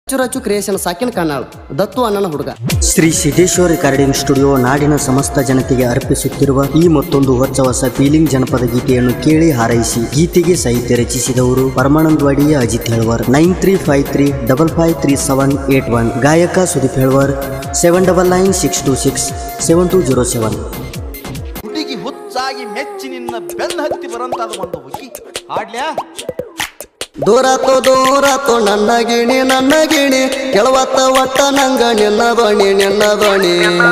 ಅಚ್ಚುರಚ್ಚು creation ಸಾಕಿನ ಕಣ್ಣಾಳು ದತ್ತು ಅಣ್ಣನ ಹುಡುಗ ಶ್ರೀ ಸಿದ್ದೇಶ್ವರ ರೆಕಾರ್ಡಿಂಗ್ ಸ್ಟುಡಿಯೋ ನಾಡಿನ ಸಮಸ್ತ ಜನತೆಗೆ ಅರ್ಪಿಸುತ್ತಿರುವ ಈ ಮತ್ತೊಂದು ಹೊಸ ಹೊಸ ಫೀಲಿಂಗ್ ಜನಪದ ಗೀತೆಯನ್ನು ಕೇಳಿ ಹಾರೈಸಿ ಗೀತೆಗೆ ಸಾಹಿತ್ಯ ರಚಿಸಿದವರು ಪರಮಾನಂದವಾಡಿಯ Ajith Helwar nine three five three double five three seven eight one ಗಾಯಕ Sudeep Helwar seven double nine six two six seven two zero seven ಹುಡುಗಿ ಹುಚ್ಚಾಗಿ ಮೆಚ್ಚಿ ನಿನ್ನ ಬೆನ್ನ ಹತ್ತಿ ಬರಂತಾದ ಒಂದು ಹುಡುಗಿ ಹಾಡ್ಲ್ಯಾ ದೂರಾತೋ ದೂರಾತೋ ನನ್ನ ಗಿಣಿ ನನ್ನ ಗಿಣಿ ಕೆಳವತ್ತ ಒಟ್ಟ ನಂಗ ನಿನ್ನ ಧ್ವನಿ ನಿನ್ನ ಧ್ವನಿ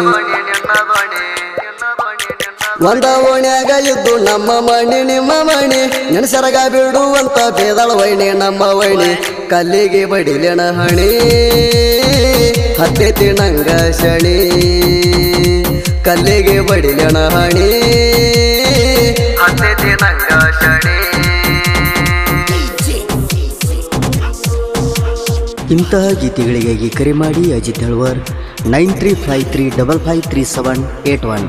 ಒಂದ ಓಣ್ಯಾಗ ಇದ್ದು ನಮ್ಮ ಮಣಿ ನಿಮ್ಮ ಮಣಿ ನೆನಸರಗ ಬಿಡುವಂತ ಬೇದಳ ವೈಣಿ ನಮ್ಮ ವೈಣಿ ಕಲ್ಲಿಗೆ ಬಡಿಲೆಣ ಹಣಿ ಹತ್ತೈತಿ ನಂಗ ಶಣಿ ಕಲ್ಲಿಗೆ ಬಡಿಲೆಣ ಹಣಿ ಹತ್ತೈತಿ ನಂಗ ಶಣಿ ಇಂತಹ ಗೀತೆಗಳಿಗಾಗಿ ಕರೆ ಮಾಡಿ Ajith Helwar nine three five three double five three seven eight one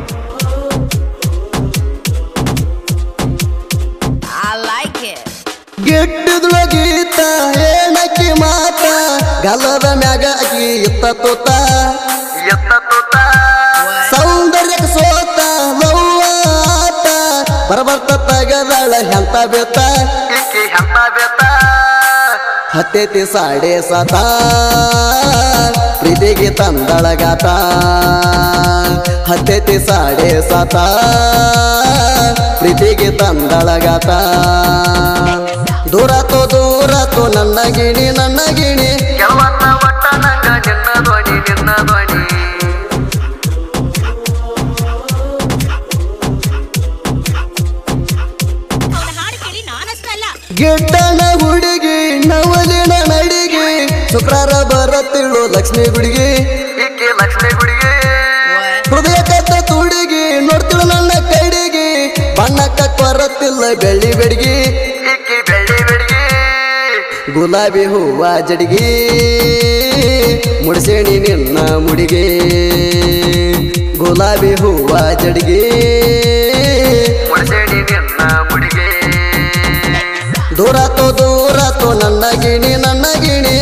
I like it. ಗೆಡ್ಡದಳ ಗೀತ ಏನಕ್ಕಿ ಮಾತ ಗಲ್ಲದ ಮ್ಯಾಗ ಅಕ್ಕಿ ಇತ್ತ ತೋತ ಸೌಂದರ್ಯಕ್ಕೆ ಸೋತ ಲವ್ವಾತ ಬರಬರ್ತ ತಗದಳ ಹೆಂತ ಬೇತ ಹತ್ತೈತಿ ಸಾಡೆ ಸತ ಪ್ರೀತಿಗೆ ತಂದಳಗಾತ ಹತ್ತೈತಿ ಸಾಡೆ ಸತ ಪ್ರೀತಿಗೆ ತಂದಳಗಾತ ದೂರತೋ ದೂರತೋ ನನ್ನ ಗಿಣಿ ನನ್ನ ಗಿಣಿ ಅವನ ಹಾಡು ಕೇಳಿ ನಾನಷ್ಟಲ್ಲ ಗಿಡ್ಡನ ಹುಡುಗಿ ನವಲಿನ ನಡಿಗೆ ಶುಕ್ರಾರ ಬರತ್ತಿಳು ಲಕ್ಷ್ಮಿ ಗುಡಿಗೆ ಹೃದಯ ಕತ್ತ ತುಡಿಗೆ ನೋಡ್ತಿಳು ನನ್ನ ಕೈಡಿಗೆ ಬಣ್ಣಕ್ಕ ಕೊರತಿಲ್ಲ ಬೆಳ್ಳಿ ಬೆಡಿಗೆ ಗುಲಾಬಿ ಹೂವ ಜಡಿಗೆ ಮುಡಿಸೇಣಿ ನಿನ್ನ ಮುಡಿಗೆ ಗುಲಾಬಿ ಹೂವ ಜಡಿಗೆ ದೂರತೋ ದೂರತೋ ನನ್ನ ಗಿಣಿ ನನ್ನ ಗಿಣಿ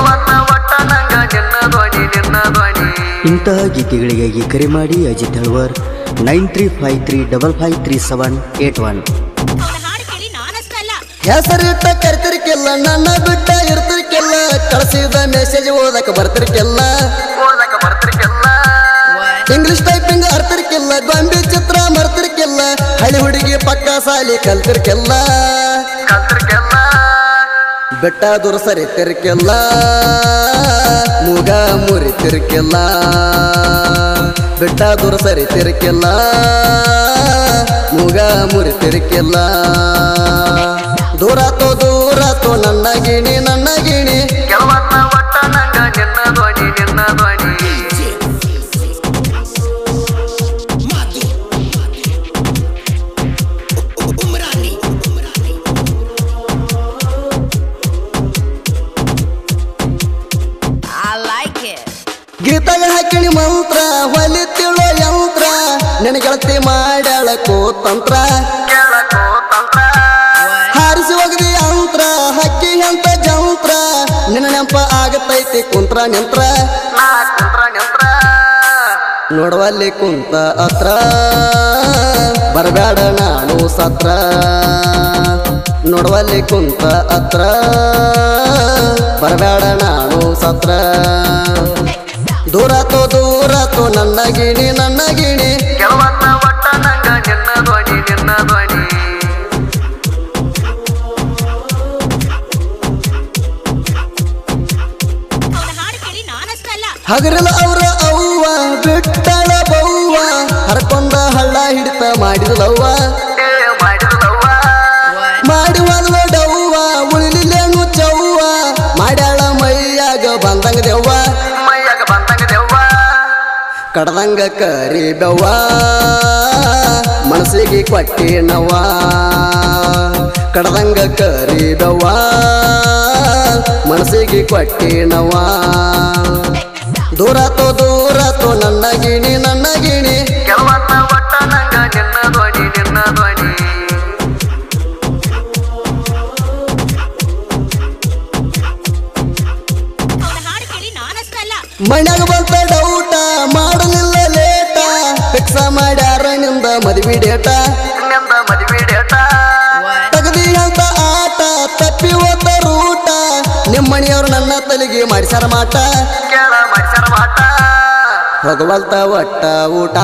ಇಂತಹ ಗೀತೆಗಳಿಗಾಗಿ ಕರೆ ಮಾಡಿ Ajith Helwar nine three five three double five three seven eight one ಅವನ ಹಾಡು ಕೇಳಿ ನಾನಷ್ಟಲ್ಲ ಹೆಸರಿಟ್ಟ ಕರ್ತಿರ್ಕಿಲ್ಲ ನನ್ನ ಬಿಟ್ಟ ಇರ್ತಿರ್ಕಿಲ್ಲ ಕಳಿಸಿದ ಮೆಸೇಜ್ ಓದಕ ಬರ್ತಿರ್ಕಿಲ್ಲ ಇಂಗ್ಲಿಷ್ ಟೈಪಿಂಗ್ ಅರ್ತಿರ್ಕಿಲ್ಲ ಗೊಂಬೆ ಚಿತ್ರ ಮರ್ತಿರ್ಕಿಲ್ಲ ಹಳಿ ಹುಡುಗಿ ಪಕ್ಕ ಸಾಲಿ ಕಲ್ತಿರ್ಕಿಲ್ಲ ಬೆಟ್ಟ ದೂರ ಸರಿತಿರ್ಕಿಲ್ಲ ಮೂಗ ಮುರಿತಿರ್ಕಿಲ್ಲ ಬೆಟ್ಟ ದೂರ ಸರಿತಿರ್ಕಿಲ್ಲ ಮೂಗ ಮುರಿತಿರ್ಕಿಲ್ಲ ದೂರತೋ ದೂರತೋ ನನ್ನ ಗಿಣಿ ನನ್ನ ಗಿಣಿ I like it. ಗೀತಾಗ ಹಾಕಿಣಿ ಮಂತ್ರ ಹೊಲಿತಿಳೋ ಯಂತ್ರ ನಿನ್ನ ಗೆಳತಿ ಮಾಡ್ಯಾಳ ಕೋತಂತ್ರ ಹಾರಿಸಿ ಹೋಗದಿ ಯಂತ್ರ ಹಕ್ಕಿ ಅಂತ ಜಂತ್ರ ನಿನ್ನ ನೆಂಪ ಆಗತೈತಿ ಕುಂತ್ರ ನಿಂತ್ರ ನೋಡುವಲ್ಲಿ ಕುಂತ ಅತ್ರ ಬರಬೇಡ ನಾನು ಸತ್ರ ನೋಡುವಲ್ಲಿ ಕುಂತ ಅತ್ರ ಬರಬೇಡ ನಾನು ಸತ್ರ ದೂರತೋ ದೂರತೋ ನನ್ನ ಗಿಣಿ ನನ್ನ ಗಿಣಿ ಅವನ ಹಾಡು ಕೇಳಿ ನಾನಷ್ಟಲ್ಲ ಹಗರಲ ಅವರ ಅವ್ವ ಬಿಟ್ಟಳ ಬವ್ವ ಹರ್ಕೊಂಡ ಹಳ್ಳ ಹಿಡಿತ ಮಾಡಿದಲವ್ವ ಮಾಡುವಲ್ವ ಡವ್ವ ಉಳಿಲಿಲ್ಲೇನು ಚವ್ವ ಮಾಡ್ಯಾಳ ಮೈಯಾಗ ಬಂದಂಗ ದೆವ್ವ ಕಡದಂಗ ಕರಿ ಬೆವ್ವ ಮನಸ್ಸಿಗೆ ಕೊಟ್ಟಿ ನವ್ವ ಕಡದಂಗ ಕರಿ ಬೆವ್ವ ಮನಸ್ಸಿಗೆ ಕೊಟ್ಟಿ ನವ್ವ ದೂರತೋ ದೂರತೋ ನನ್ನ ಗಿಣಿ ನನ್ನ ಗಿಣಿ ಅವನ ಹಾಡು ಮನ್ಯಾಗ ಬಂತ ಡೌಟ ಮಾಡಲಿಲ್ಲ ಲೇಟ ಫಿಕ್ಸ ಮಾಡ್ಯಾರ ನಿಂದ ಮದ್ವಿ ಡೇಟ ತಗದಿ ಅಂತ ಆಟ ತಪ್ಪಿ ಹೋದ ರೂಟ ನಿಮ್ಮ ಮನೆಯವ್ರು ನನ್ನ ತಲೆಗೆ ಮಾಡಿಸ್ಯಾರ ಮಾಟ ಹೋಗವಲ್ತ ಒಟ್ಟ ಊಟ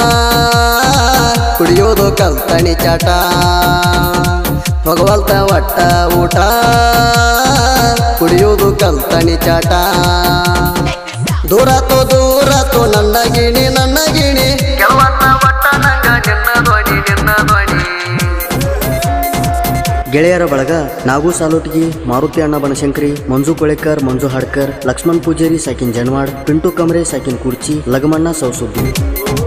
ಕುಡಿಯೋದು ಕಲ್ತಣಿ ಚಾಟ ಹೋಗವಲ್ತ ಒಟ್ಟ ಊಟ ಕುಡಿಯೋದು ಕಲ್ತಣಿ ಚಾಟ ದೂರತೋ ದೂರತೋ ನನ್ನ ಗಿಣಿ ನನ್ನ ಗಿಣಿ ಗೆಳೆಯರ ಬಳಗ ನಾಗು ಸಾಲೋಟಿಗಿ ಮಾರುತಿ ಅಣ್ಣ ಬನಶಂಕರಿ ಮಂಜು ಕೊಳೆಕರ್ ಮಂಜು ಹಾಡ್ಕರ್ ಲಕ್ಷ್ಮಣ್ ಪೂಜಾರಿ ಸಾಕಿನ್ ಜನವಾಡ್ ಪಿಂಟು ಕಮರೆ ಸಾಕಿನ್ ಕುರ್ಚಿ ಲಗಮಣ್ಣ ಸೌಸುದ್ದಿ